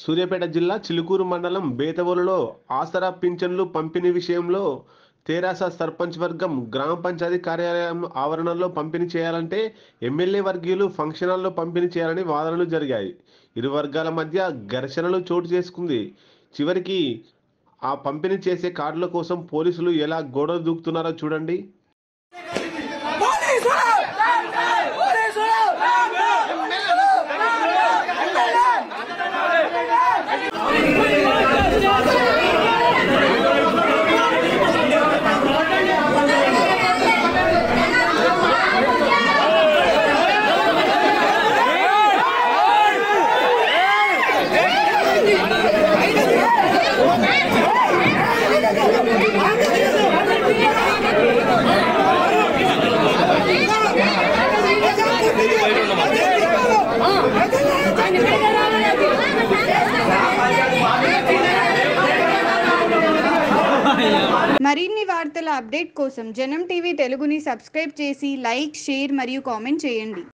సూర్యాపేట జిల్లా చిలుకూరు మండలం బేతవోలులో ఆసరా పింఛన్లు పంపిణీ విషయంలో తెరాస సర్పంచ్ వర్గం గ్రామ పంచాయతీ కార్యాలయం ఆవరణలో పంపిణీ చేయాలంటే ఎమ్మెల్యే వర్గీయులు ఫంక్షన్ హాల్లో పంపిణీ చేయాలని వాదనలు జరిగాయి ఇరు వర్గాల మధ్య ఘర్షణలు చోటు చేసుకుంది చివరికి ఆ పంపిణీ చేసే కార్డుల కోసం పోలీసులు ఎలా గోడలు దూకుతున్నారో చూడండి మరిన్ని వార్తల అప్డేట్ కోసం జనం టీవీ తెలుగుని సబ్స్క్రైబ్ చేసి లైక్ షేర్ మరియు కామెంట్ చేయండి